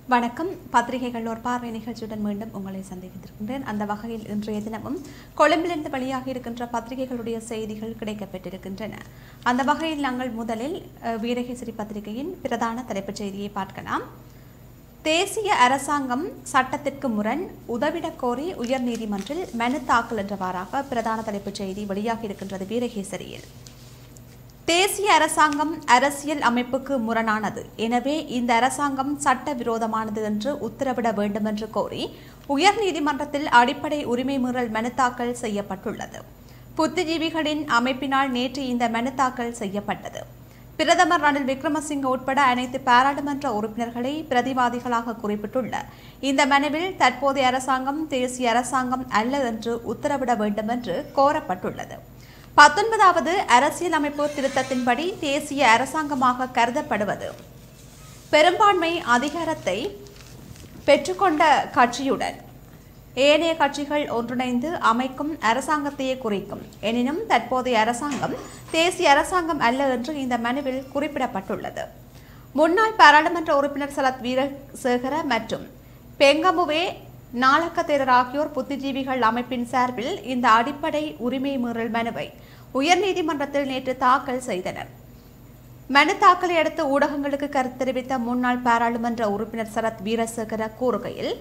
வணக்கம் பத்திரிகைகள் ஒரு பார்வை நிகழ்ச்சியுடன் மீண்டும் உங்களை சந்தித்திருக்கின்றேன் அந்த வகையில் இன்றைய தினமும் கொழும்பிலிருந்து வெளியாக இருக்கின்ற பத்திரிகைகளுடைய செய்திகள் கிடைக்கப்பெற்றிருக்கின்றன அந்த வகையில் நாங்கள் முதலில் அஹ், வீரகேசரி பத்திரிகையின் பிரதான தலைப்புச் செய்தியை பார்க்கலாம் தேசிய அரசாங்கம் சட்டத்திற்கு முரண் உதவிடக் கோரி உயர்நீதிமன்றில் மனு தாக்கல் என்றவாறாக பிரதான தலைப்புச் செய்தி வெளியாகி இருக்கின்றது வீரகேசரியில் தேசிய அரசாங்கம் அரசியல் அமைப்புக்கு முரணானது எனவே இந்த அரசாங்கம் சட்ட விரோதமானது என்று உத்தரவிட வேண்டும் என்று கோரி உயர்நீதிமன்றத்தில் அடிப்படை உரிமை மீறல் மனு தாக்கல் செய்யப்பட்டுள்ளது புத்திஜீவிகளின் அமைப்பினால் நேற்று இந்த மனு தாக்கல் செய்யப்பட்டது பிரதமர் ரணில் விக்ரமசிங்க உட்பட அனைத்து பாராளுமன்ற உறுப்பினர்களை பிரதிவாதிகளாக குறிப்பிட்டுள்ள இந்த மனுவில் தற்போதைய அரசாங்கம் தேசிய அரசாங்கம் அல்ல என்று உத்தரவிட வேண்டும் என்று கோரப்பட்டுள்ளது பத்தொன்பதாவது அரசியலமைப்பு திருத்தத்தின்படி தேசிய அரசாங்கமாக கருதப்படுவது பெரும்பான்மை அதிகாரத்தை பெற்றுக்கொண்ட கட்சியுடன் ஏனைய கட்சிகள் ஒன்றிணைந்து அமைக்கும் அரசாங்கத்தையே குறிக்கும் எனினும் தற்போதைய அரசாங்கம் தேசிய அரசாங்கம் அல்ல என்று இந்த மனுவில் குறிப்பிடப்பட்டுள்ளது முன்னாள் பாராளுமன்ற உறுப்பினர் சரத் வீரசேகர மற்றும் பெங்கமுவே நாளக்க தேரர் ஆகியோர் புத்திஜீவிகள் அமைப்பின் சார்பில் இந்த அடிப்படை உரிமை மீறல் மனுவை உயர்நீதிமன்றத்தில் நேற்று தாக்கல் செய்தனர் மனு தாக்கலை அடுத்து ஊடகங்களுக்கு கருத்து தெரிவித்த முன்னாள் பாராளுமன்ற உறுப்பினர் சரத் வீரசேகர கூறுகையில்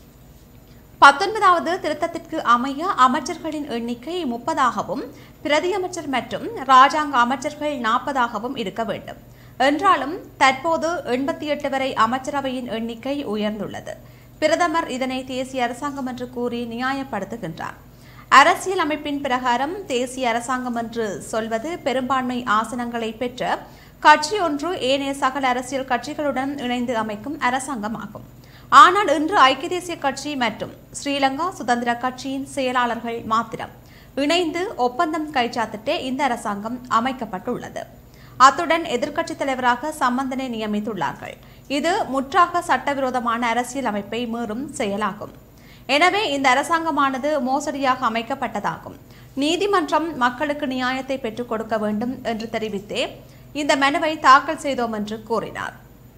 பத்தொன்பதாவது திருத்தத்திற்கு அமைய அமைச்சர்களின் எண்ணிக்கை முப்பதாகவும் பிரதியமைச்சர் மற்றும் ராஜாங்க அமைச்சர்கள் நாற்பதாகவும் இருக்க வேண்டும் என்றாலும் தற்போது எண்பத்தி எட்டு வரை அமைச்சரவையின் எண்ணிக்கை உயர்ந்துள்ளது பிரதமர் இதனை தேசிய அரசாங்கம் என்று கூறி நியாயப்படுத்துகின்றார் அரசியல் அமைப்பின் பிரகாரம் தேசிய அரசாங்கம் என்று சொல்வது பெரும்பான்மை ஆசனங்களை பெற்ற கட்சி ஒன்று ஏனைய சகல அரசியல் கட்சிகளுடன் இணைந்து அமைக்கும் அரசாங்கமாகும் ஆனால் இன்று ஐக்கிய தேசிய கட்சி மற்றும் ஸ்ரீலங்கா சுதந்திர கட்சியின் செயலாளர்கள் மாத்திரம் இணைந்து ஒப்பந்தம் கைச்சாத்திட்டே இந்த அரசாங்கம் அமைக்கப்பட்டுள்ளது அத்துடன் எதிர்க்கட்சித் தலைவராக சம்பந்தனை நியமித்துள்ளார்கள் இது முற்றாக சட்டவிரோதமான அரசியல் அமைப்பை மீறும் செயலாகும் எனவே இந்த அரசாங்கமானது மோசடியாக அமைக்கப்பட்டதாகும் நீதிமன்றம் மக்களுக்கு நியாயத்தை பெற்றுக் கொடுக்க வேண்டும் என்று தெரிவித்தே இந்த மனுவை தாக்கல் செய்தோம் என்று கூறினார்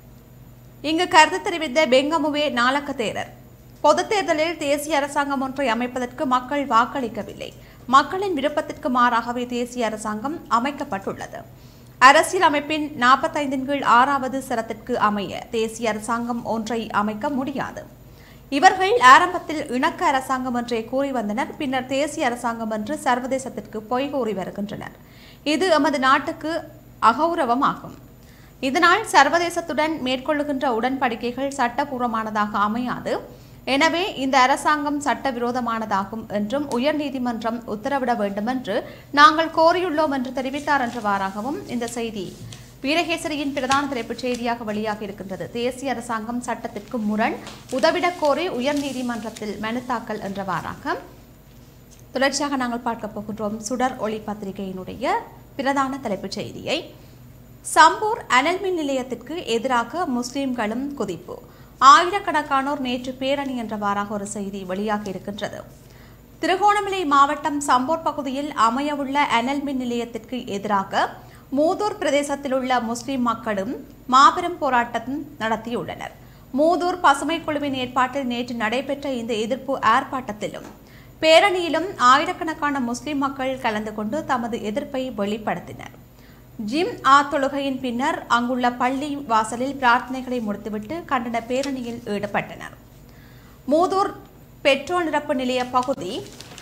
இங்கு கருத்து தெரிவித்த பெங்கமுவே நாளக்க தேரர் பொதுத் தேர்தலில் தேசிய அரசாங்கம் ஒன்றை அமைப்பதற்கு மக்கள் வாக்களிக்கவில்லை மக்களின் விருப்பத்திற்கு மாறாகவே தேசிய அரசாங்கம் அமைக்கப்பட்டுள்ளது அரசியல் அமைப்பின் நாற்பத்தைந்தின் கீழ் ஆறாவது சரத்திற்கு அமைய தேசிய அரசாங்கம் ஒன்றை அமைக்க முடியாது இவர்கள் ஆரம்பத்தில் இணக்க அரசாங்கம் என்றே கூறி வந்தனர் பின்னர் தேசிய அரசாங்கம் என்று சர்வதேசத்திற்கு பொய் கூறி வருகின்றனர் இது எமது நாட்டுக்கு அகௌரவமாகும் இதனால் சர்வதேசத்துடன் மேற்கொள்ளுகின்ற உடன்படிக்கைகள் சட்டபூர்வமானதாக அமையாது எனவே இந்த அரசாங்கம் சட்டவிரோதமானதாகும் என்றும் உயர்நீதிமன்றம் உத்தரவிட வேண்டும் என்று நாங்கள் கோரியுள்ளோம் என்று தெரிவித்தார் என்றவாறாகவும் இந்த செய்தி வீரகேசரியின் பிரதான தலைப்புச் செய்தியாக வெளியாகி இருக்கின்றது தேசிய அரசாங்கம் சட்டத்திற்கு முரண் உதவிடக் கோரி உயர்நீதிமன்றத்தில் மனு தாக்கல் என்றவாறாக தொடர்ச்சியாக நாங்கள் பார்க்க போகின்றோம் சுடர் ஒளி பத்திரிகையினுடைய பிரதான தலைப்புச் செய்தியை சம்பூர் அனல் மின் நிலையத்திற்கு எதிராக முஸ்லிம்களும் குதிப்பு ஆயிரக்கணக்கானோர் நேற்று பேரணி என்றவாறாக ஒரு செய்தி வெளியாகி இருக்கின்றது திருகோணமலை மாவட்டம் சம்பூர் பகுதியில் அமையவுள்ள அனல் மின் நிலையத்திற்கு எதிராக மூதூர் பிரதேசத்தில் உள்ள முஸ்லிம் மக்களும் மாபெரும் போராட்டம் நடத்தியுள்ளனர் மூதூர் பசுமை குழுவின் ஏற்பாட்டில் நேற்று நடைபெற்ற இந்த எதிர்ப்பு ஆர்ப்பாட்டத்திலும் பேரணியிலும் ஆயிரக்கணக்கான முஸ்லிம் மக்கள் கலந்து கொண்டு தமது எதிர்ப்பை வெளிப்படுத்தினர் ஜிம் ஆ தொழுகையின் பின்னர் அங்குள்ள பள்ளி வாசலில் பிரார்த்தனைகளை முடித்துவிட்டு கண்டன பேரணியில் ஈடுபட்டனர் மூதூர் பெட்ரோல் நிரப்பு நிலைய பகுதி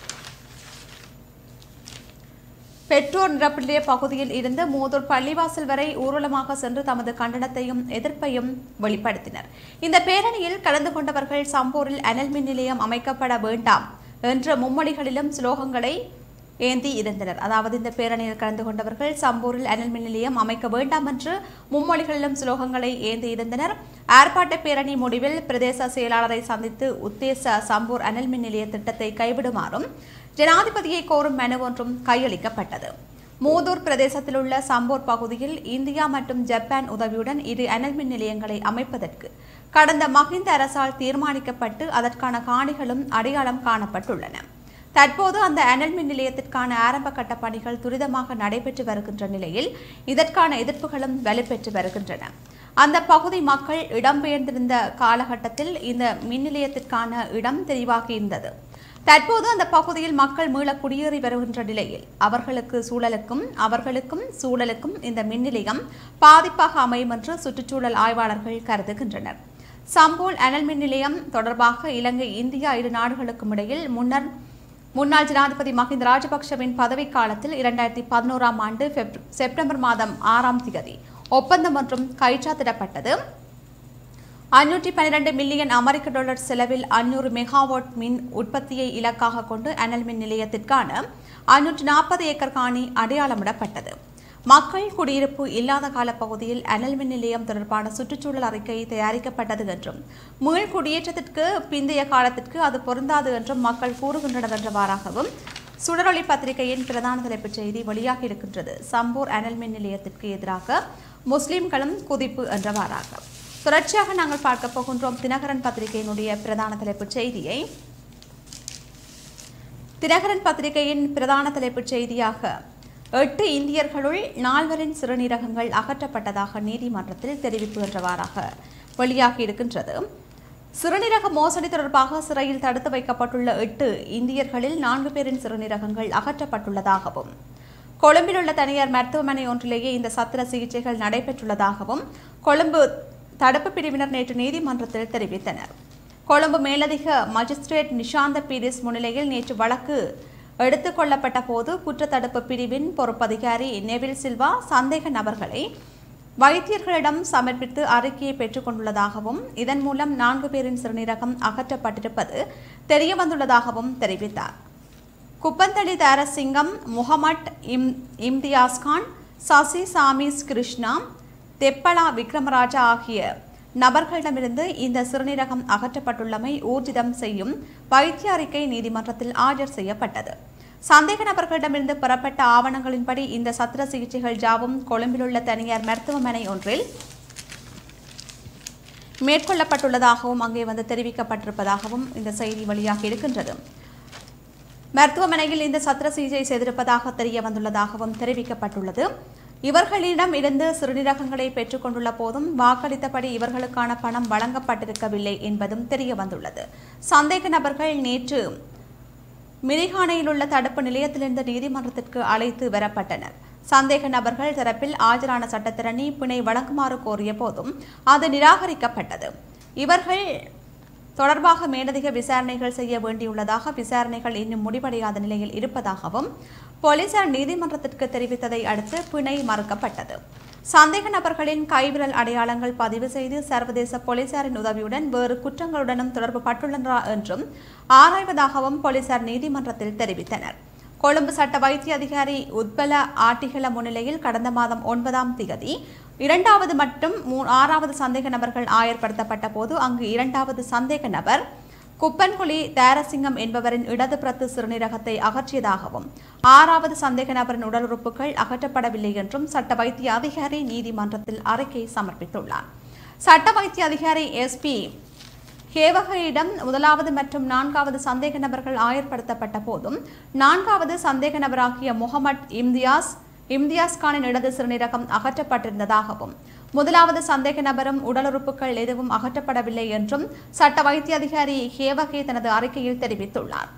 பெட்ரோல் நிரப்பு நிலைய பகுதியில் இருந்து மூதூர் பள்ளிவாசல் வரை ஊர்வலமாக சென்று தமது கண்டனத்தையும் எதிர்ப்பையும் வெளிப்படுத்தினர் இந்த பேரணியில் கலந்து கொண்டவர்கள் சம்பூரில் அனல் மின் நிலையம் அமைக்கப்பட வேண்டாம் என்ற மும்மொழிகளிலும் ஸ்லோகங்களை ஏந்தி இருந்தனர் அதாவது இந்த பேரணியில் கலந்து கொண்டவர்கள் சம்பூரில் அனல் மின் நிலையம் அமைக்க வேண்டாம் என்று மும்மொழிகளிலும் ஸ்லோகங்களை ஏந்தி இருந்தனர் ஆர்ப்பாட்ட பேரணி முடிவில் பிரதேச செயலாளரை சந்தித்து உத்தேச சம்பூர் அனல் மின் நிலைய திட்டத்தை கைவிடுமாறும் ஜனாதிபதியை கோரும் மனு ஒன்றும் கையளிக்கப்பட்டது மூதூர் பிரதேசத்தில் உள்ள சம்பூர் பகுதியில் இந்தியா மற்றும் ஜப்பான் உதவியுடன் இரு அனல் மின் நிலையங்களை அமைப்பதற்கு கடந்த மஹிந்த அரசால் தீர்மானிக்கப்பட்டு அதற்கான காணிகளும் அடையாளம் காணப்பட்டுள்ளன தற்போது அந்த அனல் மின் நிலையத்திற்கான ஆரம்ப கட்ட பணிகள் துரிதமாக நடைபெற்று வருகின்ற நிலையில் இதற்கான எதிர்ப்புகளும் வலுப்பெற்று வருகின்றன அந்த பகுதி மக்கள் இடம்பெயர்ந்திருந்த காலகட்டத்தில் இந்த மின் நிலையத்திற்கான இடம் தெரிவாகியிருந்தது தற்போது அந்த பகுதியில் மக்கள் மீள குடியேறி வருகின்ற நிலையில் அவர்களுக்கு சூழலுக்கும் அவர்களுக்கும் சூழலுக்கும் இந்த மின் நிலையம் பாதிப்பாக அமையும் என்று சுற்றுச்சூழல் ஆய்வாளர்கள் கருதுகின்றனர் சம்போல் அனல் மின் நிலையம் தொடர்பாக இலங்கை இந்தியா இரு நாடுகளுக்கும் இடையில் முன்னர் முன்னாள் ஜனாதிபதி மஹிந்த ராஜபக்ஷவின் பதவிக்காலத்தில் இரண்டாயிரத்தி பதினோராம் ஆண்டு பெப்ர- செப்டம்பர் மாதம் ஆறாம் தேதி ஒப்பந்தம் ஒன்றும் கைச்சாத்திடப்பட்டது அஞ்சூற்றி பன்னிரண்டு மில்லியன் அமெரிக்க டாலர் செலவில் அஞ்சூறு மெகாவாட் மின் உற்பத்தியை இலக்காக கொண்டு அனல் மின் நிலையத்திற்கான அஞ்சூற்றி நாற்பது ஏக்கர் காணி அடையாளமிடப்பட்டது மக்கள் குடியிருப்பு இல்லாத கால பகுதியில் அனல் மின் நிலையம் தொடர்பான சுற்றுச்சூழல் அறிக்கை தயாரிக்கப்பட்டது என்றும் மீள் குடியேற்றத்திற்கு பிந்தைய காலத்திற்கு அது பொருந்தாது என்றும் மக்கள் கூறுகின்றனர் என்றவாறாகவும் சுடரொளி பத்திரிகையின் பிரதான தலைப்புச் செய்தி வெளியாகி இருக்கின்றது சம்பூர் அனல் மின் நிலையத்திற்கு எதிராக முஸ்லிம்களும் குதிப்பு என்றவாறாக தொடர்ச்சியாக நாங்கள் பார்க்க போகின்றோம் தினகரன் பத்திரிகையினுடைய பிரதான தலைப்புச் செய்தியை தினகரன் பத்திரிகையின் பிரதான தலைப்புச் செய்தியாக எட்டு இந்தியர்களுள் நால்வரின் சிறுநீரகங்கள் அகற்றப்பட்டதாக நீதிமன்றத்தில் தெரிவிப்பு என்றவாறாக வெளியாகி இருக்கின்றது சிறுநீரக மோசடி தொடர்பாக சிறையில் தடுத்து வைக்கப்பட்டுள்ள எட்டு இந்தியர்களில் நான்கு பேரின் சிறுநீரகங்கள் அகற்றப்பட்டுள்ளதாகவும் கொழும்பில் உள்ள தனியார் மருத்துவமனை ஒன்றிலேயே இந்த சத்திர சிகிச்சைகள் நடைபெற்றுள்ளதாகவும் கொழும்பு தடுப்பு பிரிவினர் நேற்று நீதிமன்றத்தில் தெரிவித்தனர் கொழும்பு மேலதிக மஜிஸ்ட்ரேட் நிஷாந்த பீரிஸ் முன்னிலையில் நேற்று வழக்கு எடுத்துக் கொள்ளப்பட்ட போது குற்றத்தடுப்பு பிரிவின் பொறுப்பதிகாரி நெவில் சில்வா சந்தேக நபர்களை வைத்தியர்களிடம் சமர்ப்பித்து அறிக்கையை பெற்றுக் கொண்டுள்ளதாகவும் இதன் மூலம் நான்கு பேரின் சிறுநீரகம் அகற்றப்பட்டிருப்பது தெரியவந்துள்ளதாகவும் தெரிவித்தார் குப்பந்தளி தாரசிங்கம் முகமட் இம் இம்தியாஸ் கான் சசி சாமிஸ் கிருஷ்ணா தெப்பலா விக்ரமராஜா ஆகிய நபர்களிடமிருந்து இந்த சிறுநீரகம் அகற்றப்பட்டுள்ளமை ஊர்ஜிதம் செய்யும் வைத்திய அறிக்கை நீதிமன்றத்தில் ஆஜர் செய்யப்பட்டது சந்தேக நபர்களிடமிருந்து பெறப்பட்ட ஆவணங்களின்படி இந்த சத்திர சிகிச்சைகள் யாவும் கொழும்பிலுள்ள தனியார் மருத்துவமனை ஒன்றில் மேற்கொள்ளப்பட்டுள்ளதாகவும் அங்கே வந்து தெரிவிக்கப்பட்டிருப்பதாகவும் இந்த செய்தி வெளியாகி இருக்கின்றது மருத்துவமனையில் இந்த சத்திர சிகிச்சை செய்திருப்பதாக தெரிய வந்துள்ளதாகவும் தெரிவிக்கப்பட்டுள்ளது இவர்களிடம் இருந்து சிறுநீரகங்களை பெற்றுக்கொண்டுள்ள போதும் வாக்களித்தபடி இவர்களுக்கான பணம் வழங்கப்பட்டிருக்கவில்லை என்பதும் தெரிய வந்துள்ளது சந்தேக நபர்கள் நேற்று மிரிகானையில் உள்ள தடுப்பு நிலையத்திலிருந்து நீதிமன்றத்திற்கு அழைத்து வரப்பட்டனர் சந்தேக நபர்கள் தரப்பில் ஆஜரான சட்டத்திரணி பிணை வழங்குமாறு கோரிய போதும் அது நிராகரிக்கப்பட்டது இவர்கள் தொடர்பாக மேலதிக விசாரணைகள் செய்ய வேண்டியுள்ளதாக விசாரணைகள் இன்னும் முடிவடையாத நிலையில் இருப்பதாகவும் போலீசார் நீதிமன்றத்திற்கு தெரிவித்ததை அடுத்து பிணை மறுக்கப்பட்டது சந்தேக நபர்களின் கைவிரல் அடையாளங்கள் பதிவு செய்து சர்வதேச போலீசாரின் உதவியுடன் வேறு குற்றங்களுடனும் தொடர்பு பட்டுள்ளனரா என்றும் ஆராய்வதாகவும் போலீசார் நீதிமன்றத்தில் தெரிவித்தனர் கொழும்பு சட்ட வைத்திய அதிகாரி உத்பல ஆட்டிகள முன்னிலையில் கடந்த மாதம் ஒன்பதாம் திகதி இரண்டாவது மற்றும் மூ- ஆறாவது சந்தேக நபர்கள் ஆயர்படுத்தப்பட்ட போது அங்கு இரண்டாவது சந்தேக நபர் குப்பன்குழி தாரசிங்கம் என்பவரின் இடது பிரத்து சிறுநீரகத்தை அகற்றியதாகவும் ஆறாவது சந்தேக நபரின் உடல் உறுப்புகள் அகற்றப்படவில்லை என்றும் சட்ட வைத்திய அதிகாரி நீதிமன்றத்தில் அறிக்கை சமர்ப்பித்துள்ளார் சட்ட வைத்திய அதிகாரி எஸ்பி ஹேவகையிடம் முதலாவது மற்றும் நான்காவது சந்தேக நபர்கள் ஆயர்படுத்தப்பட்ட போதும் நான்காவது சந்தேக நபராகிய முகமட் இம்தியாஸ் இம்தியாஸ் கானின் இடது சிறுநீரகம் அகற்றப்பட்டிருந்ததாகவும் முதலாவது சந்தேக நபரும் உடலுறுப்புகள் எதுவும் அகற்றப்படவில்லை என்றும் சட்ட வைத்திய அதிகாரி ஹேவகே தனது அறிக்கையில் தெரிவித்துள்ளார்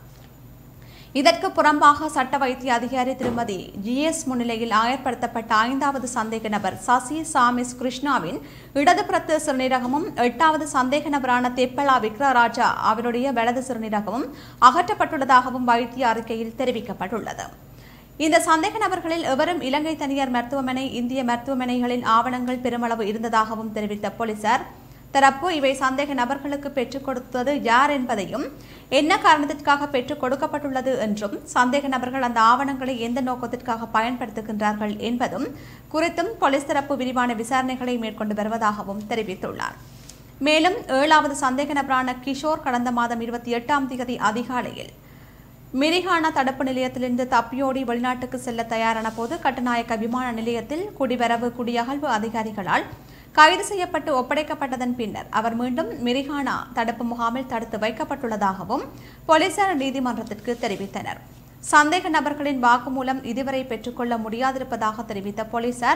இதற்கு புறம்பாக சட்ட வைத்திய அதிகாரி திருமதி ஜிஎஸ் முன்னிலையில் ஆயர்படுத்தப்பட்ட ஐந்தாவது சந்தேக நபர் சசி சாமிஸ் கிருஷ்ணாவின் இடது பிரத்து சிறுநீரகமும் எட்டாவது சந்தேக நபரான தெப்பலா விக்ரராஜா அவருடைய வலது சிறுநீரகமும் அகற்றப்பட்டுள்ளதாகவும் வைத்திய அறிக்கையில் தெரிவிக்கப்பட்டுள்ளது இந்த சந்தேக நபர்களில் எவரும் இலங்கை தனியார் மருத்துவமனை இந்திய மருத்துவமனைகளின் ஆவணங்கள் பெருமளவு இருந்ததாகவும் தெரிவித்த போலீசார் தரப்பு இவை சந்தேக நபர்களுக்கு பெற்றுக் கொடுத்தது யார் என்பதையும் என்ன காரணத்திற்காக பெற்றுக் கொடுக்கப்பட்டுள்ளது என்றும் சந்தேக நபர்கள் அந்த ஆவணங்களை எந்த நோக்கத்திற்காக பயன்படுத்துகின்றார்கள் என்பதும் குறித்தும் போலீஸ் தரப்பு விரிவான விசாரணைகளை மேற்கொண்டு வருவதாகவும் தெரிவித்துள்ளார் மேலும் ஏழாவது சந்தேக நபரான கிஷோர் கடந்த மாதம் இருபத்தி எட்டாம் தேதி அதிகாலையில் மிரிகானா தடுப்பு நிலையத்திலிருந்து தப்பியோடி வெளிநாட்டுக்கு செல்ல தயாரான போது கட்டுநாயக்க விமான நிலையத்தில் குடிவரவு குடியகழ்வு அதிகாரிகளால் கைது செய்யப்பட்டு ஒப்படைக்கப்பட்டதன் பின்னர் அவர் மீண்டும் மிரிகானா தடுப்பு முகாமில் தடுத்து வைக்கப்பட்டுள்ளதாகவும் போலீசார் நீதிமன்றத்திற்கு தெரிவித்தனர் சந்தேக நபர்களின் வாக்குமூலம் இதுவரை பெற்றுக்கொள்ள முடியாதிருப்பதாக தெரிவித்த போலீசார்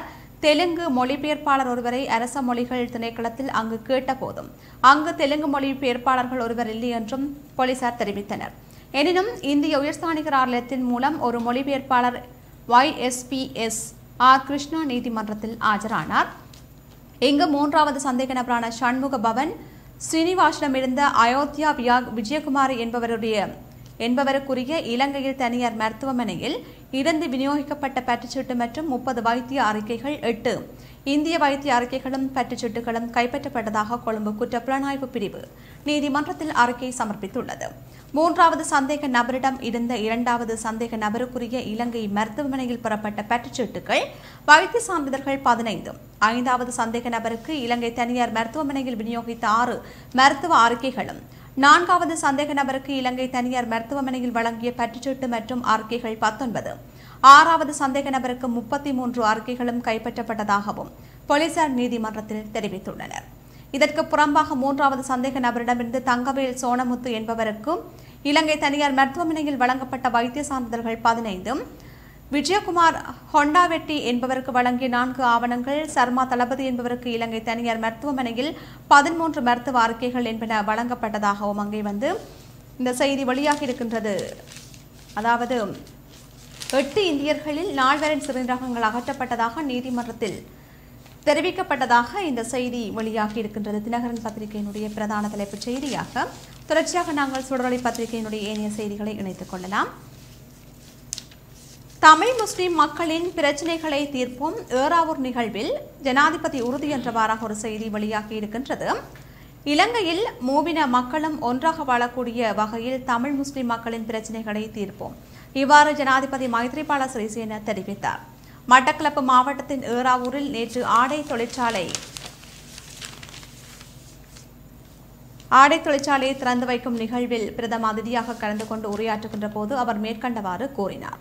தெலுங்கு மொழிபெயர்ப்பாளர் ஒருவரை அரச மொழிகள் திணைக்களத்தில் அங்கு கேட்டபோதும் அங்கு தெலுங்கு மொழிபெயர்ப்பாளர்கள் ஒருவர் இல்லை என்றும் போலீசார் தெரிவித்தனர் எனினும் இந்திய உயர்ஸ்தானிகர் ஆலயத்தின் மூலம் ஒரு மொழிபெயர்ப்பாளர் YSPS ஆர் கிருஷ்ணா நீதிமன்றத்தில் ஆஜரானார் இங்கு மூன்றாவது சந்தேக நபரான சண்முக பவன் ஸ்ரீனிவாசனமிருந்த அயோத்தியா வியா விஜயகுமாரி என்பவருடைய என்பவருக்குரிய இலங்கையில் தனியார் மருத்துவமனையில் இருந்து விநியோகிக்கப்பட்ட பற்றுச்சீட்டு மற்றும் முப்பது வைத்திய அறிக்கைகள் எட்டு இந்திய வைத்திய அறிக்கைகளும் பற்றுச்சீட்டுகளும் கைப்பற்றப்பட்டதாக கொழும்பு குற்ற புலனாய்வு பிரிவு நீதிமன்றத்தில் அறிக்கை சமர்ப்பித்துள்ளது மூன்றாவது சந்தேக நபரிடம் இருந்த இரண்டாவது சந்தேக நபருக்குரிய இலங்கை மருத்துவமனையில் பெறப்பட்ட பற்றுச்சீட்டுகள் வைத்திய சான்றிதழ்கள் பதினைந்து ஐந்தாவது சந்தேக நபருக்கு இலங்கை தனியார் மருத்துவமனையில் விநியோகித்த ஆறு மருத்துவ அறிக்கைகளும் நான்காவது சந்தேக நபருக்கு இலங்கை தனியார் மருத்துவமனையில் வழங்கிய பற்றுச்சீட்டு மற்றும் அறிக்கைகள் பத்தொன்பது ஆறாவது சந்தேக நபருக்கு முப்பத்தி மூன்று அறிக்கைகளும் கைப்பற்றப்பட்டதாகவும் போலீசார் நீதிமன்றத்தில் தெரிவித்துள்ளனர் இதற்கு புறம்பாக மூன்றாவது சந்தேக நபரிடமிருந்து தங்கவேல் சோனமுத்து என்பவருக்கும் இலங்கை தனியார் மருத்துவமனையில் வழங்கப்பட்ட வைத்திய சான்றிதழ்கள் பதினைந்தும் விஜயகுமார் ஹொண்டாவெட்டி என்பவருக்கு வழங்கிய நான்கு ஆவணங்கள் சர்மா தளபதி என்பவருக்கு இலங்கை தனியார் மருத்துவமனையில் பதிமூன்று மருத்துவ அறிக்கைகள் என்பன வழங்கப்பட்டதாகவும் அங்கே வந்து இந்த செய்தி வெளியாகி இருக்கின்றது அதாவது எட்டு இந்தியர்களில் நால்வரின் சிறுநீரகங்கள் அகற்றப்பட்டதாக நீதிமன்றத்தில் தெரிவிக்கப்பட்டதாக இந்த செய்தி வெளியாகி இருக்கின்றது தினகரன் பத்திரிகையினுடைய பிரதான தலைப்புச் செய்தியாக தொடர்ச்சியாக நாங்கள் சுடரொளி பத்திரிகையினுடைய ஏனைய செய்திகளை இணைத்துக் கொள்ளலாம் தமிழ் முஸ்லிம் மக்களின் பிரச்சினைகளை தீர்ப்போம் ஏறாவூர் நிகழ்வில் ஜனாதிபதி உறுதி என்றவாறாக ஒரு செய்தி வெளியாகி இருக்கின்றது இலங்கையில் மூவின மக்களும் ஒன்றாக வாழக்கூடிய வகையில் தமிழ் முஸ்லிம் மக்களின் பிரச்சினைகளை தீர்ப்போம் இவ்வாறு ஜனாதிபதி மைத்ரிபால சிறிசேன தெரிவித்தார் மட்டக்களப்பு மாவட்டத்தின் ஏறாவூரில் நேற்று ஆடை தொழிற்சாலை ஆடை தொழிற்சாலையை திறந்து வைக்கும் நிகழ்வில் பிரதம அதிதியாக கலந்து கொண்டு உரையாற்றுகின்ற போது அவர் மேற்கண்டவாறு கூறினார்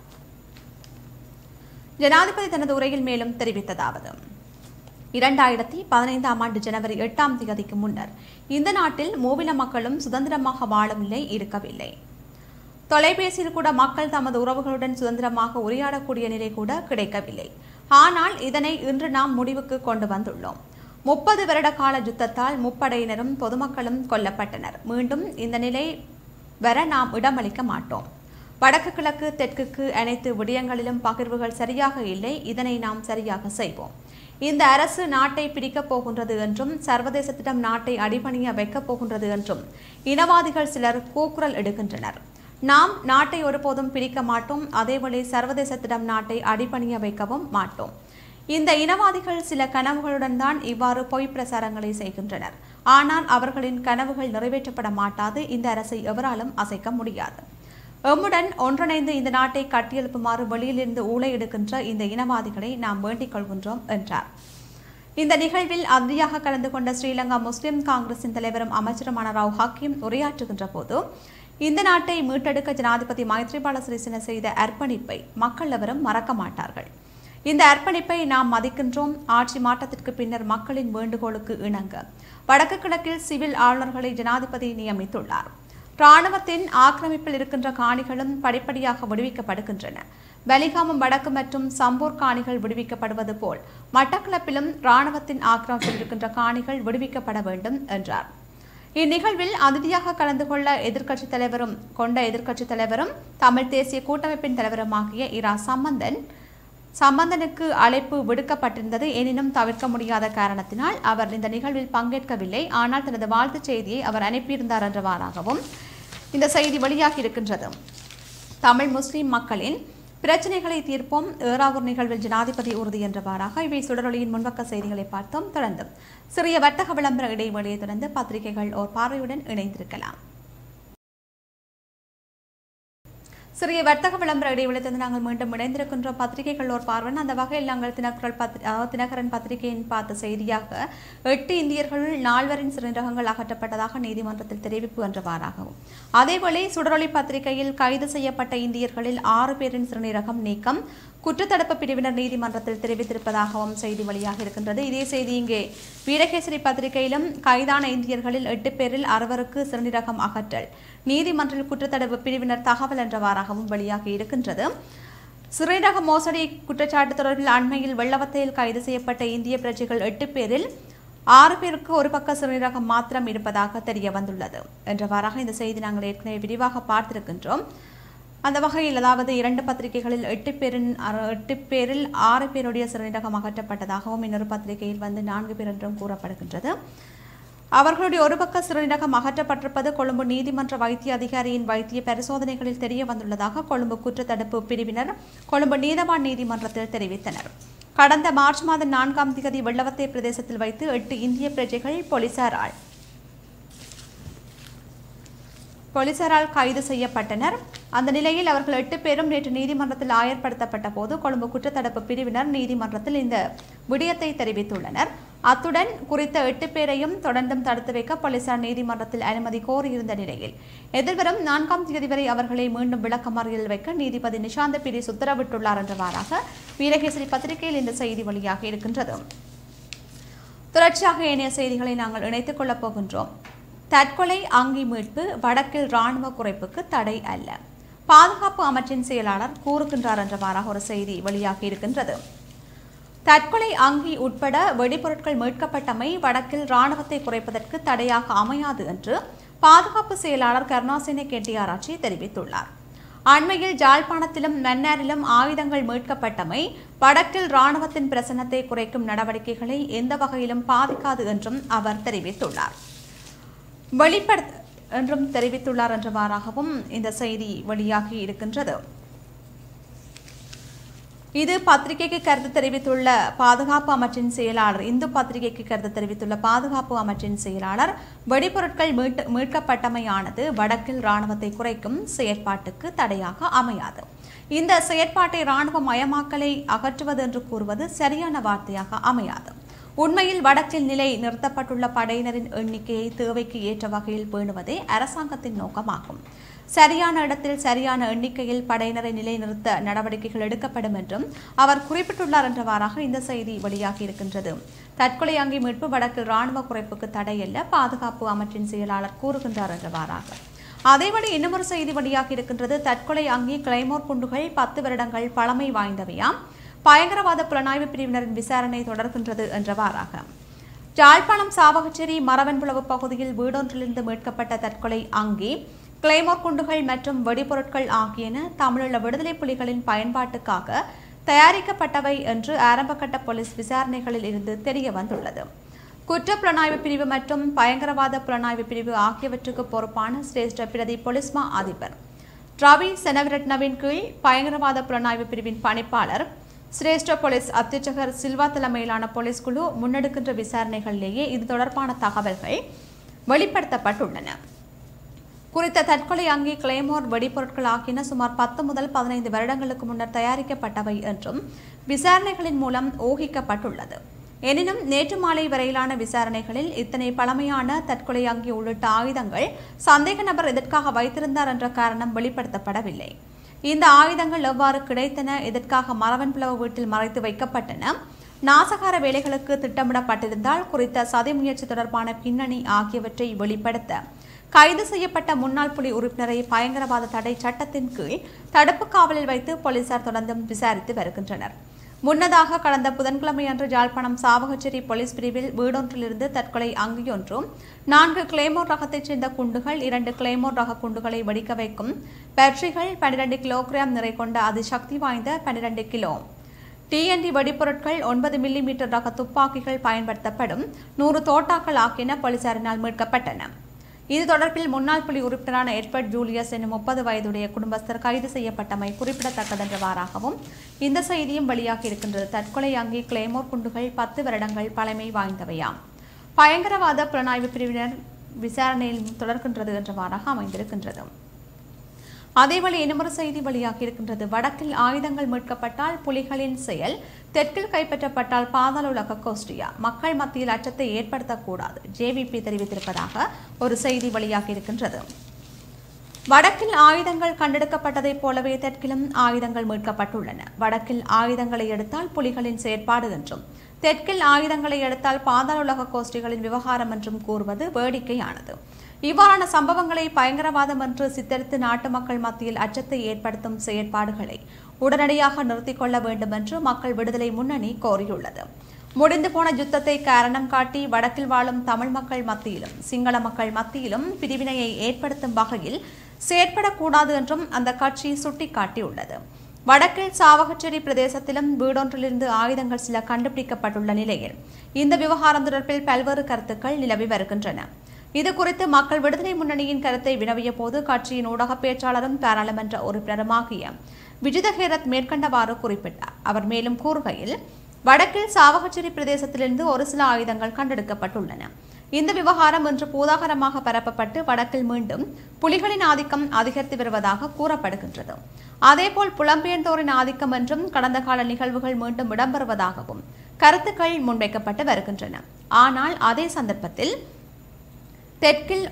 ஜனாதிபதி தனது உரையில் மேலும் தெரிவித்ததாவது இரண்டாயிரத்தி பதினைந்தாம் ஆண்டு ஜனவரி எட்டாம் தேதிக்கு முன்னர் இந்த நாட்டில் மூவில மக்களும் சுதந்திரமாக வாழும் நிலை இருக்கவில்லை தொலைபேசியில் கூட மக்கள் தமது உறவுகளுடன் சுதந்திரமாக உரையாடக்கூடிய நிலை கூட கிடைக்கவில்லை ஆனால் இதனை இன்று நாம் முடிவுக்கு கொண்டு வந்துள்ளோம் முப்பது வருட கால யுத்தத்தால் முப்படையினரும் பொதுமக்களும் கொல்லப்பட்டனர் மீண்டும் இந்த நிலை வர நாம் இடமளிக்க மாட்டோம் வடக்கு கிழக்கு தெற்குக்கு அனைத்து விடயங்களிலும் பகிர்வுகள் சரியாக இல்லை இதனை நாம் சரியாக செய்வோம் இந்த அரசு நாட்டை பிடிக்கப் போகின்றது என்றும் சர்வதேசத்திடம் நாட்டை அடிபணிய வைக்கப் போகின்றது என்றும் இனவாதிகள் சிலர் கூக்குரல் எடுக்கின்றனர் நாம் நாட்டை ஒருபோதும் பிடிக்க மாட்டோம் அதேவேளை சர்வதேசத்திடம் நாட்டை அடிபணிய வைக்கவும் மாட்டோம் இந்த இனவாதிகள் சில கனவுகளுடன் தான் இவ்வாறு பொய் பிரசாரங்களை செய்கின்றனர் ஆனால் அவர்களின் கனவுகள் நிறைவேற்றப்பட மாட்டாது இந்த அரசை எவராலும் அசைக்க முடியாது எம்முடன் ஒன்றிணைந்து இந்த நாட்டை கட்டியெழுப்புமாறு வெளியிலிருந்து ஊழை எடுக்கின்ற இந்த இனவாதிகளை நாம் வேண்டிக் கொள்கின்றோம் என்றார் இந்த நிகழ்வில் அதிதியாக கலந்து கொண்ட ஸ்ரீலங்கா முஸ்லிம் காங்கிரசின் தலைவரும் அமைச்சருமான ராவ் ஹக்கீம் உரையாற்றுகின்ற போது இந்த நாட்டை மீட்டெடுக்க ஜனாதிபதி மைத்ரிபால சிறிசேன செய்த அர்ப்பணிப்பை மக்கள் எவரும் மறக்க மாட்டார்கள் இந்த அர்ப்பணிப்பை நாம் மதிக்கின்றோம் ஆட்சி மாற்றத்திற்கு பின்னர் மக்களின் வேண்டுகோளுக்கு இணங்க வடக்கு கிழக்கில் சிவில் ஆளுநர்களை ஜனாதிபதி நியமித்துள்ளார் ராணுவத்தின் ஆக்கிரமிப்பில் இருக்கின்ற காணிகளும் படிப்படியாக விடுவிக்கப்படுகின்றன பலிகாமம் வடக்கு மற்றும் சம்பூர் காணிகள் விடுவிக்கப்படுவது போல் மட்டக்களப்பிலும் ராணுவத்தின் ஆக்கிரமிப்பில் இருக்கின்ற காணிகள் விடுவிக்கப்பட வேண்டும் என்றார் இந்நிகழ்வில் அதிதியாக கலந்து கொள்ள எதிர்க்கட்சித் தலைவரும் கொண்ட எதிர்க்கட்சித் தலைவரும் தமிழ் தேசிய கூட்டமைப்பின் தலைவருமாகிய இரா சம்பந்தன் சம்பந்தனுக்கு அழைப்பு விடுக்கப்பட்டிருந்தது எனினும் தவிர்க்க முடியாத காரணத்தினால் அவர் இந்த நிகழ்வில் பங்கேற்கவில்லை ஆனால் தனது வாழ்த்துச் செய்தியை அவர் அனுப்பியிருந்தார் என்றவாறாகவும் இந்த செய்தி வெளியாகி இருக்கின்றது தமிழ் முஸ்லிம் மக்களின் பிரச்சனைகளை தீர்ப்போம் ஏறாவூர் நிகழ்வில் ஜனாதிபதி உறுதி என்றவாறாக இவை சுடரொலியின் முன்பக்க செய்திகளை பார்த்தோம் தொடர்ந்து சிறிய வர்த்தக விளம்பர இடைவெளியை தொடர்ந்து பத்திரிகைகள் ஓர் பார்வையுடன் இணைந்திருக்கலாம் சிறிய வர்த்தக விளம்பர இடைவெளித்திருந்து நாங்கள் மீண்டும் இணைந்திருக்கின்றோம் பத்திரிகைகள் ஒரு பார்வன் அந்த வகையில் நாங்கள் தினகரன் பத்திரி அதாவது தினகரன் பத்திரிகையின் பார்த்த செய்தியாக எட்டு இந்தியர்களுள் நால்வரின் சிறுநீரகங்கள் அகற்றப்பட்டதாக நீதிமன்றத்தில் தெரிவிப்பு என்றவாறாகவும் அதேவேளை சுடரொளி பத்திரிகையில் கைது செய்யப்பட்ட இந்தியர்களில் ஆறு பேரின் சிறுநீரகம் நீக்கம் குற்றத்தடுப்பு பிரிவினர் நீதிமன்றத்தில் தெரிவித்திருப்பதாகவும் செய்தி வெளியாக இருக்கின்றது இதே செய்தி இங்கே வீரகேசரி பத்திரிகையிலும் கைதான இந்தியர்களில் எட்டு பேரில் அறுவருக்கு சிறுநீரகம் அகற்றல் நீதிமன்றில் குற்றத்தடுப்பு பிரிவினர் தகவல் என்றவாறாகவும் வெளியாகி இருக்கின்றது சிறைரக மோசடி குற்றச்சாட்டு தொடர்பில் அண்மையில் வெள்ளவத்தையில் கைது செய்யப்பட்ட இந்திய பிரஜைகள் எட்டு பேரில் ஆறு பேருக்கு ஒரு பக்க சிறுநீரகம் மாத்திரம் இருப்பதாக தெரிய வந்துள்ளது என்றவாறாக இந்த செய்தி நாங்கள் ஏற்கனவே விரிவாக பார்த்திருக்கின்றோம் அந்த வகையில் அதாவது இரண்டு பத்திரிகைகளில் எட்டு பேரின் அற- எட்டு பேரில் ஆறு பேருடைய சிறுநீரகம் அகற்றப்பட்டதாகவும் இன்னொரு பத்திரிகையில் வந்து நான்கு பேர் என்றும் கூறப்படுகின்றது அவர்களுடைய ஒரு பக்க சிறுநீரகம் அகற்றப்பட்டிருப்பது கொழும்பு நீதிமன்ற வைத்திய அதிகாரியின் வைத்திய பரிசோதனைகளில் தெரிய வந்துள்ளதாக கொழும்பு குற்றத்தடுப்பு பிரிவினர் கொழும்பு நீதவான் நீதிமன்றத்தில் தெரிவித்தனர் கடந்த மார்ச் மாதம் நான்காம் தேதி வெள்ளவத்தை பிரதேசத்தில் வைத்து எட்டு இந்திய பிரஜைகள் போலீசாரால் போலீசாரால் கைது செய்யப்பட்டனர் அந்த நிலையில் அவர்கள் எட்டு பேரும் நேற்று நீதிமன்றத்தில் ஆயர்படுத்தப்பட்ட போது கொழும்பு குற்றத்தடுப்பு பிரிவினர் நீதிமன்றத்தில் இந்த விடயத்தை தெரிவித்துள்ளனர் அத்துடன் குறித்த எட்டு பேரையும் தொடர்ந்தும் தடுத்து வைக்க போலீசார் நீதிமன்றத்தில் அனுமதி கோரியிருந்த நிலையில் எதிர்வரும் நான்காம் தேதி வரை அவர்களை மீண்டும் விளக்கமறியல் வைக்க நீதிபதி நிஷாந்த பிரிஸ் உத்தரவிட்டுள்ளார் என்றவாறாக வீரகேசரி பத்திரிகையில் இந்த செய்தி வெளியாக இருக்கின்றது தொடர்ச்சியாக ஏனைய செய்திகளை நாங்கள் இணைத்துக் கொள்ளப் போகின்றோம் தற்கொலை அங்கி மீட்பு வடக்கில் ராணுவ குறைப்புக்கு தடை அல்ல பாதுகாப்பு அமைச்சின் செயலாளர் கூறுகின்றார் என்றவாறாக ஒரு செய்தி வெளியாகி இருக்கின்றது தற்கொலை அங்கி உட்பட வெடிபொருட்கள் மீட்கப்பட்டமை வடக்கில் ராணுவத்தை குறைப்பதற்கு தடையாக அமையாது என்று பாதுகாப்பு செயலாளர் கருணாசேன கெட்டியாராச்சி தெரிவித்துள்ளார் அண்மையில் ஜாழ்ப்பாணத்திலும் மன்னாரிலும் ஆயுதங்கள் மீட்கப்பட்டமை வடக்கில் ராணுவத்தின் பிரசன்னத்தை குறைக்கும் நடவடிக்கைகளை எந்த வகையிலும் பாதிக்காது என்றும் அவர் தெரிவித்துள்ளார் வெளிப்படுத்த என்றும் தெரிவித்துள்ளார் என்றவாறாகவும் இந்த செய்தி வெளியாகி இருக்கின்றது இது பத்திரிகைக்கு கருத்து தெரிவித்துள்ள பாதுகாப்பு அமைச்சின் செயலாளர் இந்து பத்திரிகைக்கு கருத்து தெரிவித்துள்ள பாதுகாப்பு அமைச்சின் செயலாளர் வெடிபொருட்கள் மீட்டு மீட்கப்பட்டமையானது வடக்கில் ராணுவத்தை குறைக்கும் செயற்பாட்டுக்கு தடையாக அமையாது இந்த செயற்பாட்டை ராணுவ மயமாக்கலை அகற்றுவது என்று கூறுவது சரியான வார்த்தையாக அமையாது உண்மையில் வடக்கில் நிலை நிறுத்தப்பட்டுள்ள படையினரின் எண்ணிக்கையை தேவைக்கு ஏற்ற வகையில் பேணுவதே அரசாங்கத்தின் நோக்கமாகும் சரியான இடத்தில் சரியான எண்ணிக்கையில் படையினரை நிலைநிறுத்த நடவடிக்கைகள் எடுக்கப்படும் என்றும் அவர் குறிப்பிட்டுள்ளார் என்றவாறாக இந்த செய்தி வெளியாகி இருக்கின்றது தற்கொலை அங்கி மீட்பு வடக்கில் ராணுவ குறைப்புக்கு தடையல்ல பாதுகாப்பு அமைச்சின் செயலாளர் கூறுகின்றார் என்றவாறாக அதேபடி இன்னுமொரு செய்தி வெளியாகி இருக்கின்றது தற்கொலை அங்கி கிளைமோர் குண்டுகள் பத்து வருடங்கள் பழமை வாய்ந்தவையாம் பயங்கரவாத புலனாய்வு பிரிவினரின் விசாரணை தொடர்கின்றது என்றவாறாக யாழ்ப்பாணம் சாவகச்சேரி மரவன்புலவு பகுதியில் வீடொன்றிலிருந்து மீட்கப்பட்ட தற்கொலை அங்கி கிளைமோர் குண்டுகள் மற்றும் வெடிபொருட்கள் ஆகியன தமிழீழ விடுதலை புலிகளின் பயன்பாட்டுக்காக தயாரிக்கப்பட்டவை என்று ஆரம்பகட்ட போலீஸ் விசாரணைகளில் இருந்து தெரிய வந்துள்ளது குற்ற புலனாய்வு பிரிவு மற்றும் பயங்கரவாத புலனாய்வு பிரிவு ஆகியவற்றுக்கு பொறுப்பான சிரேஷ்ட பிரதி பொலிஸ்மா அதிபர் ரவி செனவிரட்னவின் கீழ் பயங்கரவாத புலனாய்வு பிரிவின் பணிப்பாளர் சிரேஷ்ட போலீஸ் அத்தியட்சகர் சில்வா தலைமையிலான போலீஸ் குழு முன்னெடுக்கின்ற விசாரணைகளிலேயே இது தொடர்பான தகவல்கள் வெளிப்படுத்தப்பட்டுள்ளன குறித்த தற்கொலை அங்கி கிளைமோர் வெடிபொருட்கள் ஆகியன சுமார் பத்து முதல் பதினைந்து வருடங்களுக்கு முன்னர் தயாரிக்கப்பட்டவை என்றும் விசாரணைகளின் மூலம் ஊகிக்கப்பட்டுள்ளது எனினும் நேற்று மாலை வரையிலான விசாரணைகளில் இத்தனை பழமையான தற்கொலை அங்கி உள்ளிட்ட ஆயுதங்கள் சந்தேக நபர் எதற்காக வைத்திருந்தார் என்ற காரணம் வெளிப்படுத்தப்படவில்லை இந்த ஆயுதங்கள் எவ்வாறு கிடைத்தன எதற்காக மரவன்பிளவு வீட்டில் மறைத்து வைக்கப்பட்டன நாசகார வேலைகளுக்கு திட்டமிடப்பட்டிருந்தால் குறித்த சதி முயற்சி தொடர்பான பின்னணி ஆகியவற்றை வெளிப்படுத்த கைது செய்யப்பட்ட முன்னாள் புலி உறுப்பினரை பயங்கரவாத தடை சட்டத்தின் கீழ் தடுப்பு காவலில் வைத்து போலீசார் தொடர்ந்தும் விசாரித்து வருகின்றனர் முன்னதாக கடந்த புதன்கிழமை அன்று யாழ்ப்பாணம் சாவகச்சேரி போலீஸ் பிரிவில் வீடொன்றிலிருந்து தற்கொலை அங்கியொன்றும் நான்கு கிளேமோர் ரகத்தைச் சேர்ந்த குண்டுகள் இரண்டு கிளேமோர் ரக குண்டுகளை வெடிக்க வைக்கும் பேட்டரிகள் பன்னிரண்டு கிலோகிராம் நிறை கொண்ட அதிசக்தி வாய்ந்த பன்னிரண்டு கிலோ டிஎன்டி வெடிப்பொருட்கள் ஒன்பது மில்லி மீட்டர் ரக துப்பாக்கிகள் பயன்படுத்தப்படும் நூறு தோட்டாக்கள் ஆகியன போலீசாரினால் மீட்கப்பட்டன இது தொடர்பில் முன்னாள் புலி உறுப்பினரான எட்வர்ட் ஜூலியஸ் என்னும் முப்பது வயதுடைய குடும்பஸ்தர் கைது செய்யப்பட்டமை குறிப்பிடத்தக்கதென்றவாறாகவும் இந்த செய்தியும் வெளியாகி இருக்கின்றது தற்கொலை அங்கி கிளேமோர் குண்டுகள் பத்து வருடங்கள் பழமை வாய்ந்தவையாம் பயங்கரவாத புலனாய்வு பிரிவினர் விசாரணையில் தொடர்கின்றது என்றவாறாக அமைந்திருக்கின்றது அதேவேளை இன்னுமொரு செய்தி வெளியாகி இருக்கின்றது வடக்கில் ஆயுதங்கள் மீட்கப்பட்டால் புலிகளின் செயல் தெற்கில் கைப்பற்றப்பட்டால் பாதாள உலக கோஸ்டியா மக்கள் மத்தியில் அச்சத்தை ஏற்படுத்தக்கூடாது ஜேவிபி தெரிவித்திருப்பதாக ஒரு செய்தி வெளியாகி இருக்கின்றது வடக்கில் ஆயுதங்கள் கண்டெடுக்கப்பட்டதைப் போலவே தெற்கிலும் ஆயுதங்கள் மீட்கப்பட்டுள்ளன வடக்கில் ஆயுதங்களை எடுத்தால் புலிகளின் செயற்பாடு என்றும் தெற்கில் ஆயுதங்களை எடுத்தால் பாதாள உலக கோஷ்டிகளின் விவகாரம் என்றும் கூறுவது வேடிக்கையானது இவ்வாறான சம்பவங்களை பயங்கரவாதம் என்று சித்தரித்து நாட்டு மக்கள் மத்தியில் அச்சத்தை ஏற்படுத்தும் செயற்பாடுகளை உடனடியாக நிறுத்திக் கொள்ள வேண்டும் என்று மக்கள் விடுதலை முன்னணி கோரியுள்ளது முடிந்து போன யுத்தத்தை காரணம் காட்டி வடக்கில் வாழும் தமிழ் மக்கள் மத்தியிலும் சிங்கள மக்கள் மத்தியிலும் பிரிவினையை ஏற்படுத்தும் வகையில் செயற்படக்கூடாது என்றும் அந்த கட்சி சுட்டிக்காட்டியுள்ளது வடக்கில் சாவகச்சேரி பிரதேசத்திலும் வீடொன்றிலிருந்து ஆயுதங்கள் சில கண்டுபிடிக்கப்பட்டுள்ள நிலையில் இந்த விவகாரம் தொடர்பில் பல்வேறு கருத்துக்கள் நிலவி வருகின்றன இது குறித்து மக்கள் விடுதலை முன்னணியின் கருத்தை வினவிய போது கட்சியின் ஊடக பேச்சாளரும் பாராளுமன்ற உறுப்பினருமாகிய விஜிதஹேரத் மேற்கண்டவாறு குறிப்பிட்டார் அவர் மேலும் கூறுகையில் வடக்கில் சாவகச்சேரி பிரதேசத்திலிருந்து ஒரு சில ஆயுதங்கள் கண்டெடுக்கப்பட்டுள்ளன இந்த விவகாரம் இன்று பூதாகரமாக பரப்பப்பட்டு வடக்கில் மீண்டும் புலிகளின் ஆதிக்கம் அதிகரித்து வருவதாக கூறப்படுகின்றது அதேபோல் புலம்பெயர்ந்தோரின் ஆதிக்கம் என்றும் கடந்த கால நிகழ்வுகள் மீண்டும் இடம்பெறுவதாகவும் கருத்துக்கள் முன்வைக்கப்பட்டு வருகின்றன ஆனால் அதே சந்தர்ப்பத்தில் தெற்கில்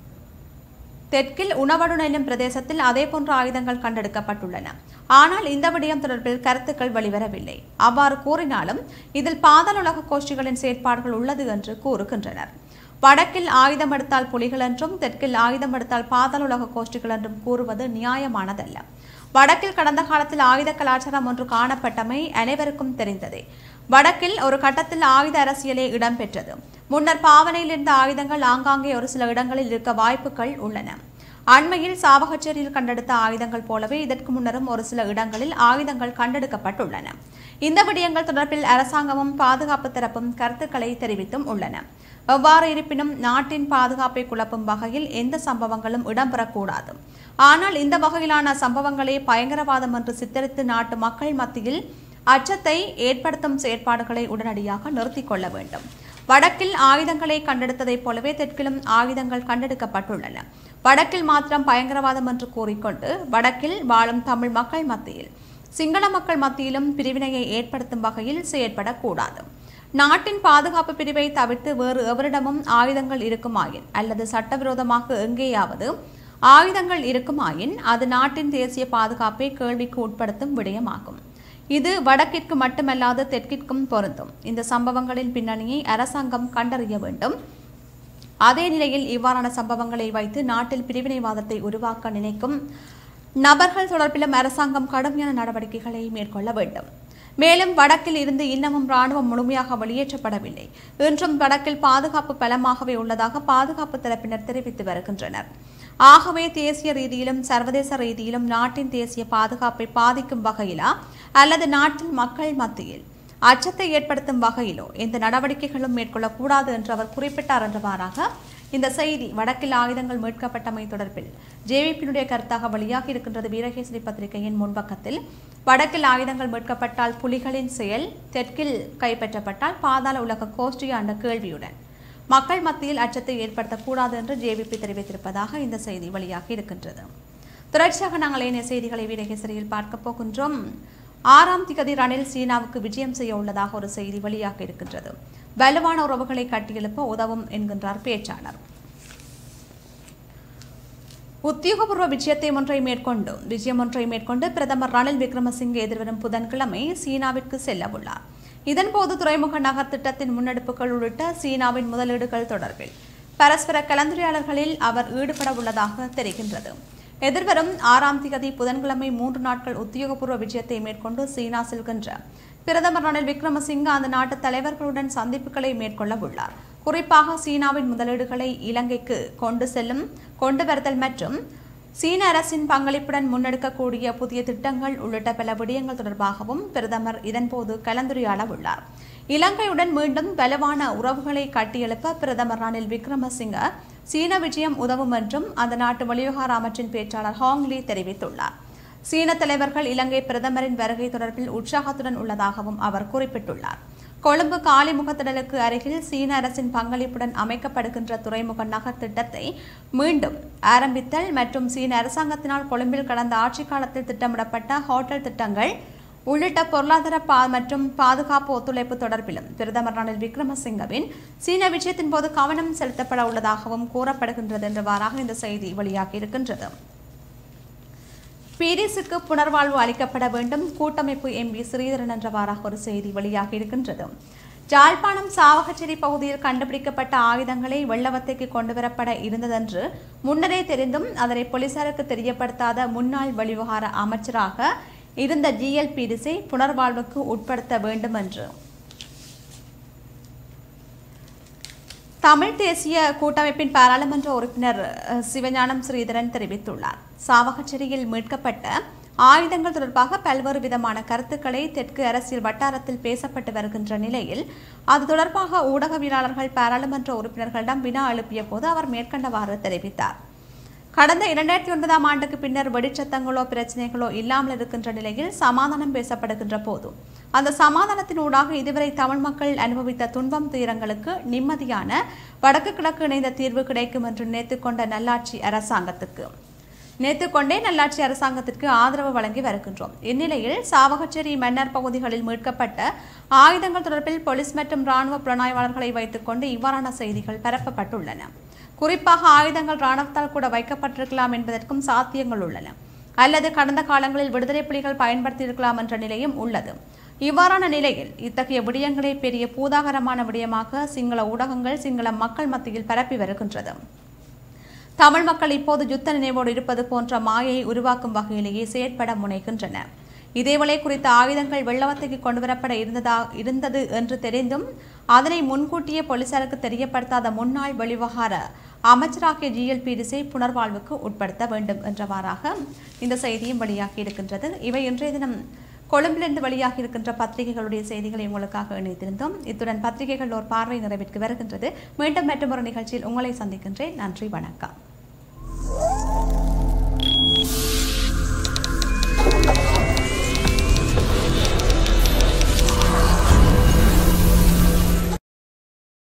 தெற்கில் உணவடுன் என்னும் பிரதேசத்தில் அதேபோன்ற ஆயுதங்கள் கண்டெடுக்கப்பட்டுள்ளன ஆனால் இந்த விடயம் தொடர்பில் கருத்துக்கள் வெளிவரவில்லை அவ்வாறு கூறினாலும் இதில் பாதாள உலக கோஷ்டிகளின் செயற்பாடுகள் உள்ளது என்று கூறுகின்றனர் வடக்கில் ஆயுதம் எடுத்தால் புலிகள் என்றும் தெற்கில் ஆயுதம் எடுத்தால் பாதாள உலக கோஷ்டிகள் என்றும் கூறுவது நியாயமானதல்ல வடக்கில் கடந்த காலத்தில் ஆயுத கலாச்சாரம் ஒன்று காணப்பட்டமை அனைவருக்கும் தெரிந்ததே வடக்கில் ஒரு கட்டத்தில் ஆயுத அரசியலே இடம்பெற்றது முன்னர் பாவனையில் இருந்த ஆயுதங்கள் ஆங்காங்கே ஒரு சில இடங்களில் இருக்க வாய்ப்புகள் உள்ளன அண்மையில் சாவகச்சேரியில் கண்டெடுத்த ஆயுதங்கள் போலவே இதற்கு முன்னரும் ஒரு சில இடங்களில் ஆயுதங்கள் கண்டெடுக்கப்பட்டுள்ளன இந்த விடயங்கள் தொடர்பில் அரசாங்கமும் பாதுகாப்பு தரப்பும் கருத்துக்களை தெரிவித்தும் உள்ளன எவ்வாறு இருப்பினும் நாட்டின் பாதுகாப்பை குழப்பும் வகையில் எந்த சம்பவங்களும் இடம்பெறக்கூடாது ஆனால் இந்த வகையிலான சம்பவங்களே பயங்கரவாதம் என்று சித்தரித்து நாட்டு மக்கள் மத்தியில் அச்சத்தை ஏற்படுத்தும் செயற்பாடுகளை உடனடியாக நிறுத்திக் கொள்ள வேண்டும் வடக்கில் ஆயுதங்களை கண்டெடுத்ததைப் போலவே தெற்கிலும் ஆயுதங்கள் கண்டெடுக்கப்பட்டுள்ளன வடக்கில் மாத்திரம் பயங்கரவாதம் என்று கூறிக்கொண்டு வடக்கில் வாழும் தமிழ் மக்கள் மத்தியில் சிங்கள மக்கள் மத்தியிலும் பிரிவினையை ஏற்படுத்தும் வகையில் செயற்படக்கூடாது நாட்டின் பாதுகாப்பு பிரிவை தவிர்த்து வேறு எவரிடமும் ஆயுதங்கள் இருக்குமாயின் அல்லது சட்டவிரோதமாக எங்கேயாவது ஆயுதங்கள் இருக்குமாயின் அது நாட்டின் தேசிய பாதுகாப்பை கேள்விக்கு உட்படுத்தும் விடயமாகும் இது வடக்கிற்கு மட்டுமல்லாது தெற்கிற்கும் பொருந்தும் இந்த சம்பவங்களின் பின்னணியை அரசாங்கம் கண்டறிய வேண்டும் அதே நிலையில் இவ்வாறான சம்பவங்களை வைத்து நாட்டில் பிரிவினைவாதத்தை உருவாக்க நினைக்கும் நபர்கள் தொடர்பிலும் அரசாங்கம் கடுமையான நடவடிக்கைகளை மேற்கொள்ள வேண்டும் மேலும் வடக்கில் இருந்து இன்னமும் ராணுவம் முழுமையாக வெளியேற்றப்படவில்லை இன்றும் வடக்கில் பாதுகாப்பு பலமாகவே உள்ளதாக பாதுகாப்பு தரப்பினர் தெரிவித்து வருகின்றனர் ஆகவே தேசிய ரீதியிலும் சர்வதேச ரீதியிலும் நாட்டின் தேசிய பாதுகாப்பை பாதிக்கும் வகையிலா அல்லது நாட்டில் மக்கள் மத்தியில் அச்சத்தை ஏற்படுத்தும் வகையிலோ எந்த நடவடிக்கைகளும் மேற்கொள்ளக்கூடாது என்று அவர் குறிப்பிட்டார் என்றவாறாக இந்த செய்தி வடக்கில் ஆயுதங்கள் மீட்கப்பட்டமை தொடர்பில் ஜேவிபியினுடைய கருத்தாக வெளியாகி இருக்கின்றது வீரகேசரி பத்திரிகையின் முன்பக்கத்தில் வடக்கில் ஆயுதங்கள் மீட்கப்பட்டால் புலிகளின் செயல் தெற்கில் கைப்பற்றப்பட்டால் பாதாள உலக கோஷ்டி என்ற கேள்வியுடன் மக்கள் மத்தியில் அச்சத்தை ஏற்படுத்தக்கூடாது என்று ஜேவிபி தெரிவித்திருப்பதாக இந்த செய்தி வெளியாகி இருக்கின்றது தொடர்ச்சியாக நாங்கள் ஏனைய செய்திகளை வீரகேசரியில் பார்க்க போகின்றோம் ஆறாம் திகதி ரணில் சீனாவுக்கு விஜயம் செய்ய உள்ளதாக ஒரு செய்தி வெளியாக இருக்கின்றது வலுவான உறவுகளை கட்டியெழுப்ப உதவும் என்கின்றார் பேச்சாளர் உத்தியோகபூர்வ விஜயத்தை ஒன்றை மேற்கொண்டு விஜயம் ஒன்றை மேற்கொண்டு பிரதமர் ரணில் விக்ரமசிங்கே எதிர்வரும் புதன்கிழமை சீனாவிற்கு செல்ல உள்ளார் இதன்போது துறைமுக நகர் திட்டத்தின் முன்னெடுப்புகள் உள்ளிட்ட சீனாவின் முதலீடுகள் தொடர்பில் பரஸ்பர கலந்துரையாடல்களில் அவர் ஈடுபட உள்ளதாக தெரிகின்றது எதிர்வரும் ஆறாம் திகதி புதன்கிழமை மூன்று நாட்கள் உத்தியோகபூர்வ விஜயத்தை மேற்கொண்டு சீனா செல்கின்ற பிரதமர் ரணில் விக்ரமசிங்க அந்த நாட்டு தலைவர்களுடன் சந்திப்புகளை மேற்கொள்ள உள்ளார் குறிப்பாக சீனாவின் முதலீடுகளை இலங்கைக்கு கொண்டு செல்லும் கொண்டு வருதல் மற்றும் சீன அரசின் பங்களிப்புடன் முன்னெடுக்கக்கூடிய புதிய திட்டங்கள் உள்ளிட்ட பல விடயங்கள் தொடர்பாகவும் பிரதமர் இதன்போது கலந்துரையாட உள்ளார் இலங்கையுடன் மீண்டும் வலுவான உறவுகளை கட்டியெழுப்ப பிரதமர் ரணில் விக்ரமசிங்க சீன விஜயம் உதவும் என்றும் அந்த நாட்டு வெளிவிவகார அமைச்சின் பேச்சாளர் ஹாங்லி தெரிவித்துள்ளார் சீன தலைவர்கள் இலங்கை பிரதமரின் வருகை தொடர்பில் உற்சாகத்துடன் உள்ளதாகவும் அவர் குறிப்பிட்டுள்ளார் கொழும்பு காலிமுகத்திடலுக்கு அருகில் சீன அரசின் பங்களிப்புடன் அமைக்கப்படுகின்ற துறைமுக நகர் திட்டத்தை மீண்டும் ஆரம்பித்தல் மற்றும் சீன அரசாங்கத்தினால் கொழும்பில் கடந்த ஆட்சிக் காலத்தில் திட்டமிடப்பட்ட ஹோட்டல் திட்டங்கள் உள்ளிட்ட பொருளாதார பா மற்றும் பாதுகாப்பு ஒத்துழைப்பு தொடர்பிலும் பிரதமர் ரணில் விக்ரமசிங்கவின் சீன விஜயத்தின் போது கவனம் செலுத்தப்பட உள்ளதாகவும் கூறப்படுகின்றது என்றவாறாக இந்த செய்தி வெளியாகி இருக்கின்றது பீரிஸுக்கு புனர்வாழ்வு அளிக்கப்பட வேண்டும் கூட்டமைப்பு எம்பி ஸ்ரீதரன் என்றவாறாக ஒரு செய்தி வெளியாகி இருக்கின்றது யாழ்ப்பாணம் சாவகச்சேரி பகுதியில் கண்டுபிடிக்கப்பட்ட ஆயுதங்களை வெள்ளவத்தைக்கு கொண்டுவரப்பட இருந்ததென்று முன்னரே தெரிந்தும் அதனை போலீசாருக்கு தெரியப்படுத்தாத முன்னாள் வெளிவிவகார அமைச்சராக இருந்த ஜிஎல் பீரிஸை புனர்வாழ்வுக்கு உட்படுத்த வேண்டும் என்று தமிழ் தேசிய கூட்டமைப்பின் பாராளுமன்ற உறுப்பினர் அஹ், சிவஞானம் ஸ்ரீதரன் தெரிவித்துள்ளார் சாவகச்சேரியில் மீட்கப்பட்ட ஆயுதங்கள் தொடர்பாக பல்வேறு விதமான கருத்துக்களை தெற்கு அரசியல் வட்டாரத்தில் பேசப்பட்டு வருகின்ற நிலையில் அது தொடர்பாக ஊடகவியலாளர்கள் பாராளுமன்ற உறுப்பினர்களிடம் வினா எழுப்பிய போது அவர் மேற்கண்டவாறு தெரிவித்தார் கடந்த இரண்டாயிரத்தி ஒன்பதாம் ஆண்டுக்கு பின்னர் வெடிச்சத்தங்களோ பிரச்சனைகளோ இல்லாமல் இருக்கின்ற நிலையில் சமாதானம் பேசப்படுகின்ற போது அந்த சமாதானத்தினூடாக இதுவரை தமிழ் மக்கள் அனுபவித்த துன்பம் துயரங்களுக்கு நிம்மதியான வடக்கு கிழக்கு இணைந்த தீர்வு கிடைக்கும் என்று நினைத்துக் கொண்ட நல்லாட்சி அரசாங்கத்துக்கு நினைத்துக் கொண்டே நல்லாட்சி அரசாங்கத்திற்கு ஆதரவு வழங்கி வருகின்றோம் இந்நிலையில் சாவகச்சேரி மன்னர் பகுதிகளில் மீட்கப்பட்ட ஆயுதங்கள் தொடர்பில் போலீஸ் மற்றும் ராணுவ புலனாய்வாளர்களை வைத்துக்கொண்டு இவ்வாறான செய்திகள் பரப்பப்பட்டுள்ளன குறிப்பாக ஆயுதங்கள் ராணுவத்தால் கூட வைக்கப்பட்டிருக்கலாம் என்பதற்கும் சாத்தியங்கள் உள்ளன அல்லது கடந்த காலங்களில் விடுதலை புலிகள் பயன்படுத்தியிருக்கலாம் என்ற நிலையும் உள்ளது இவ்வாறான நிலையில் இத்தகைய விடயங்களை பெரிய பூதாகரமான விடயமாக சிங்கள ஊடகங்கள் சிங்கள மக்கள் மத்தியில் பரப்பி வருகின்றது தமிழ் மக்கள் இப்போது யுத்த நினைவோடு இருப்பது போன்ற மாயை உருவாக்கும் வகையிலேயே செயற்பட முனைகின்றன இதேவேளை குறித்த ஆயுதங்கள் வெள்ளவத்தைக்கு கொண்டுவரப்பட இருந்ததா இருந்தது என்று தெரிந்தும் அதனை முன்கூட்டியே போலீசாருக்கு தெரியப்படுத்தாத முன்னாள் வெளிவகார அமைச்சராகிய ஜிஎல் பீரிஸை புனர்வாழ்வுக்கு உட்படுத்த வேண்டும் என்றவாறாக இந்த செய்தியும் வெளியாகி இருக்கின்றது இவை இன்றைய தினம் கொழும்பிலிருந்து வெளியாகி இருக்கின்ற பத்திரிகைகளுடைய செய்திகளை உங்களுக்காக இணைத்திருந்தோம் இத்துடன் பத்திரிகைகள் ஒரு பார்வை நிறைவிற்கு வருகின்றது மீண்டும் மற்றொரு நிகழ்ச்சியில் உங்களை சந்திக்கின்றேன் நன்றி வணக்கம்